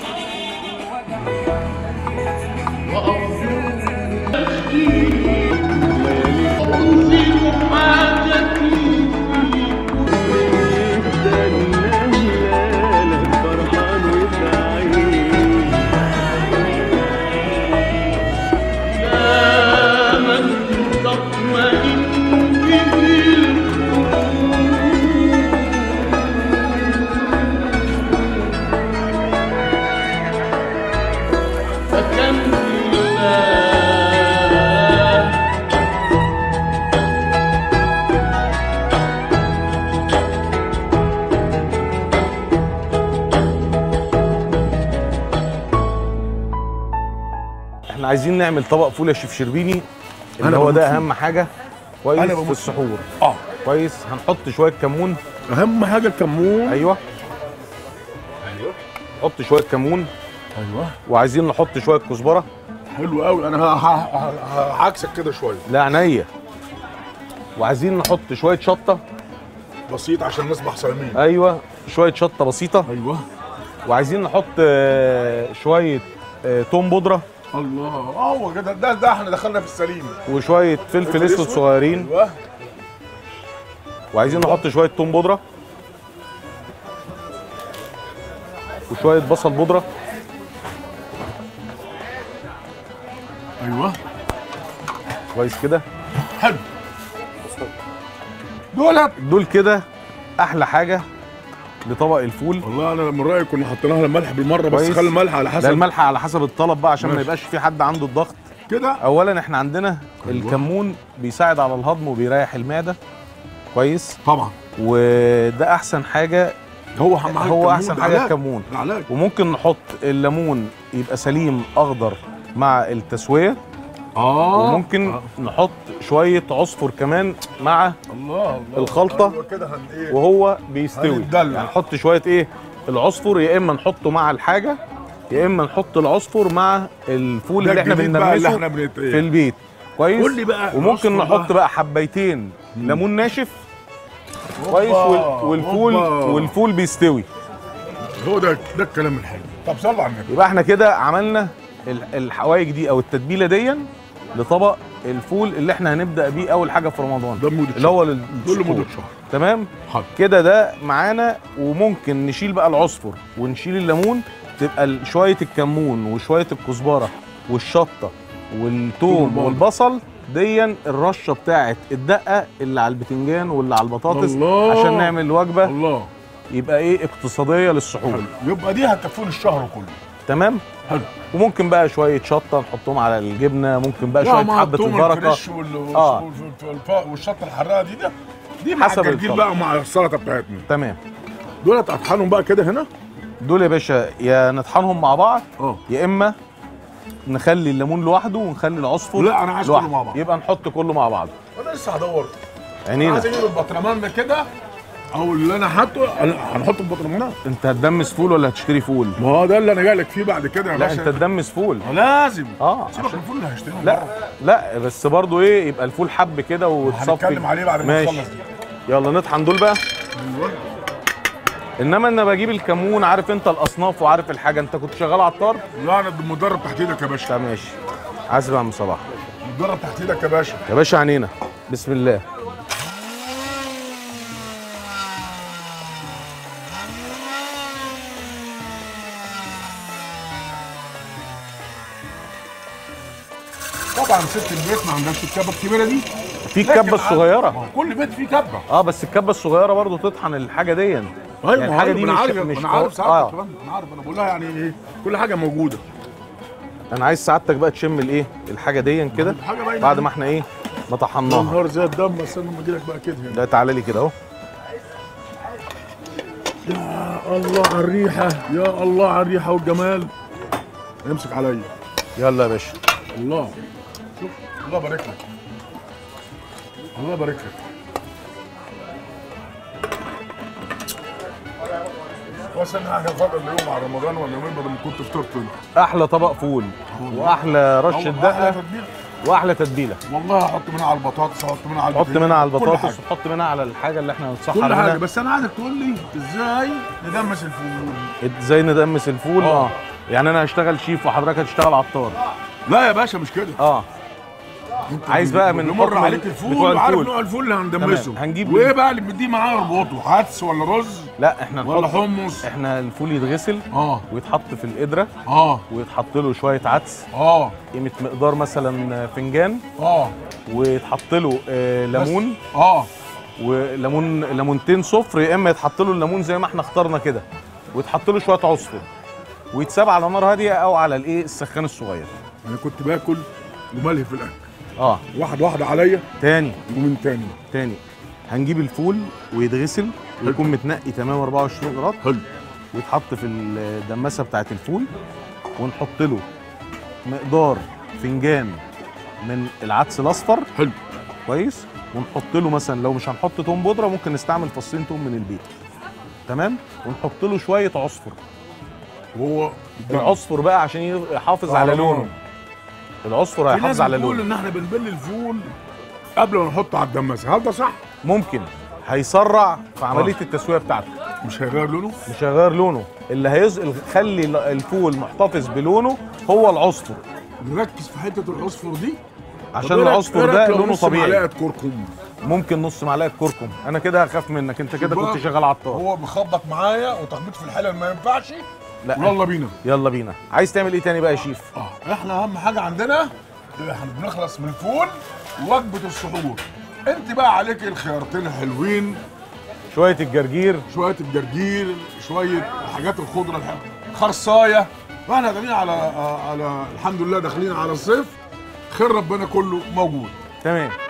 احنا عايزين نعمل طبق فول يا شيف شربيني اللي أنا هو ده بموت فيه. اهم حاجه كويس أنا في بموت فيه. السحور اه كويس هنحط شويه كمون اهم حاجه الكمون ايوه نحط شويه كمون ايوه وعايزين نحط شويه كزبره حلو قوي انا ه- ه- ه- هعكسك كده شويه لا عينيا وعايزين نحط شويه شطه بسيط عشان نصبح صايمين ايوه شويه شطه بسيطه ايوه وعايزين نحط آه، شويه آه، توم بودره الله اه هو كده ده ده احنا دخلنا في السليم وشويه فلفل اسود صغيرين ايوه وعايزين نحط شويه توم بودره وشويه بصل بودره ايوه كويس كده حلو دولت دول كده احلى حاجه لطبق الفول والله انا من رايي كنا حطينا لها الملح بالمره بس كويس. خلي الملح على ده حسب الملح على حسب الطلب بقى عشان ما ماشي. يبقاش في حد عنده الضغط كده اولا احنا عندنا أيوة. الكمون بيساعد على الهضم وبيريح المعده كويس طبعا وده احسن حاجه هو اهم حاجه هو الكمون، احسن ده حاجه علاج. الكمون ده علاج وممكن نحط الليمون يبقى سليم اخضر مع التسويه اه وممكن آه. نحط شويه عصفر كمان مع الله الله الخلطة. أيوة كده هن ايه وهو بيستوي هنتدلع. يعني نحط شويه ايه العصفر يا اما نحطه مع الحاجه يا اما نحط العصفر مع الفول ده اللي احنا الجديد بقى اللي بنلمسه احنا بنت في البيت كويس قول لي بقى وممكن العصفر نحط ده. بقى حبيتين ليمون ناشف كويس وال- والفول هوبا. والفول بيستوي هو ده ده الكلام الحلو طب صلوا على النبي يبقى احنا كده عملنا ال- الحوايج دي او التتبيله دي لطبق الفول اللي احنا هنبدا بيه اول حاجه في رمضان ده مدة اللي هو دول للسحور لمده شهر تمام حاضر كده ده معانا وممكن نشيل بقى العصفر ونشيل الليمون تبقى ال- شويه الكمون وشويه الكزبره والشطه والثوم والبصل. والبصل ديا الرشه بتاعت الدقه اللي على البتنجان واللي على البطاطس الله. عشان نعمل وجبه الله يبقى ايه اقتصاديه للسحور حلو يبقى دي هتكفون الشهر كله تمام حلو وممكن بقى شويه شطه نحطهم على الجبنه ممكن بقى لا، شويه مع حبه الثوم البركه الفريش وال- آه. والف- والشطه الحراقه دي ده دي مع حسب الجرجير الطبق. بقى مع السلطه بتاعتنا تمام دولت اطحنهم بقى كده هنا دول يا باشا يا نطحنهم مع بعض اه يا اما نخلي الليمون لوحده ونخلي العصفر لا، أنا عايز لوحده. كله مع بعض. يبقى نحط كله مع بعض انا لسه هدور عينينا عايز اجيب البطرمان ده كده او اللي انا حاطه أنا- هنحطه في البطرمانات انت هتدمس فول ولا هتشتري فول ما هو ده اللي انا جاي لك فيه بعد كده يا لا باشا انت تدمس فول لازم اه سيبك من الفول اللي هشتريه لا لا بس برضو ايه يبقى الفول حب كده وتصفي هنتكلم عليه بعد ما ماشي نخلص دي يلا نطحن دول بقى أيوة. انما انا بجيب الكمون عارف انت الاصناف وعارف الحاجه انت كنت شغال عطار لا انا مدرب تحت ايدك يا باشا طب ماشي حاسب يا عم صلاح مدرب تحت ايدك يا باشا يا باشا عنينا بسم الله طبعا ست البيت ما عندهاش الكبه الكبيره دي في الكبه الصغيره كل بيت فيه كبه اه بس الكبه الصغيره برضو تطحن الحاجه دي ايوه يعني الحاجه دي انا مش عارف مش انا عارف قو- ساعات اه الكلام ده، انا عارف انا بقول لها يعني ايه كل حاجه موجوده انا عايز سعادتك بقى تشم الايه الحاجه دي كده الحاجه باينه بعد ما احنا ايه ما يا طحناها نهار زي الدم بس انا لما اجي لك بقى كده هنا لا تعالى لي كده اهو يا الله على الريحه يا الله على الريحه والجمال امسك عليا يلا يا باشا الله شوف الله يبارك لك الله يبارك لك بس انا حاجه فاضل اليوم على رمضان ولا يومين بدل ما كنت فطرت انت احلى طبق فول واحلى رشه أحلى دقه تتبيلة. واحلى تتبيله والله هحط منها على البطاطس هحط منها على حط البتنجان. منها على كل البطاطس حاجة. وحط منها على الحاجه اللي احنا هنصحى كل حاجه عليها بس انا عايزك تقول لي ازاي ندمس الفول ازاي ندمس الفول آه. اه يعني انا هشتغل شيف وحضرتك هتشتغل عطار لا يا باشا مش كده اه انت عايز بقى من بيمر حكم عليك ال- الفول بتوع وعارف الفول. نوع الفول اللي هندمسه تمام. هنجيب- وايه بقى اللي بنديه معاه نربطه عدس ولا رز لا احنا ولا نحط حمص احنا الفول يتغسل اه ويتحط في القدره اه ويتحط له شويه عدس اه قيمه مقدار مثلا فنجان اه ويتحط له آه ليمون اه وليمون ليمونتين صفر يا اما يتحط له الليمون زي ما احنا اخترنا كده ويتحط له شويه عصفر ويتساب على نار هاديه او على الايه السخان الصغير انا كنت باكل وملهي في الاكل اه واحد واحد عليا تاني ومن تاني تاني هنجيب الفول ويتغسل ويكون متنقي تمام 24 قراط حلو ويتحط في الدماسه بتاعه الفول ونحط له مقدار فنجان من العدس الاصفر حلو كويس ونحط له مثلا لو مش هنحط توم بودره ممكن نستعمل فصين توم من البيت تمام ونحط له شويه عصفر وهو العصفر بقى عشان يحافظ على لونه العصفر في ناس هيحافظ على بتقول لونه ان احنا بنبل الفول قبل ما نحطه على الدماسه هل ده صح؟ ممكن هيسرع في عمليه التسويه بتاعته مش هيغير لونه؟ مش هيغير لونه اللي هيز يخلي الفول محتفظ بلونه هو العصفر نركز في حته العصفر دي عشان طب إيه رأيك- العصفر إيه ده رأيك لو لونه نص طبيعي معلقه كركم ممكن نص معلقه كركم انا كده هخاف منك انت كده بقى، كنت شغال عطار هو مخبط معايا وتخبيط في الحاله ما ينفعش لا يلا بينا يلا بينا عايز تعمل ايه تاني بقى يا شيف اه احنا اهم حاجه عندنا احنا بنخلص من الفول وجبه السحور انت بقى عليك الخيارتين الحلوين شويه الجرجير شويه الجرجير شويه حاجات الخضره الحلوه خرصايه واحنا داخلين على على الحمد لله داخلين على الصيف خير ربنا كله موجود تمام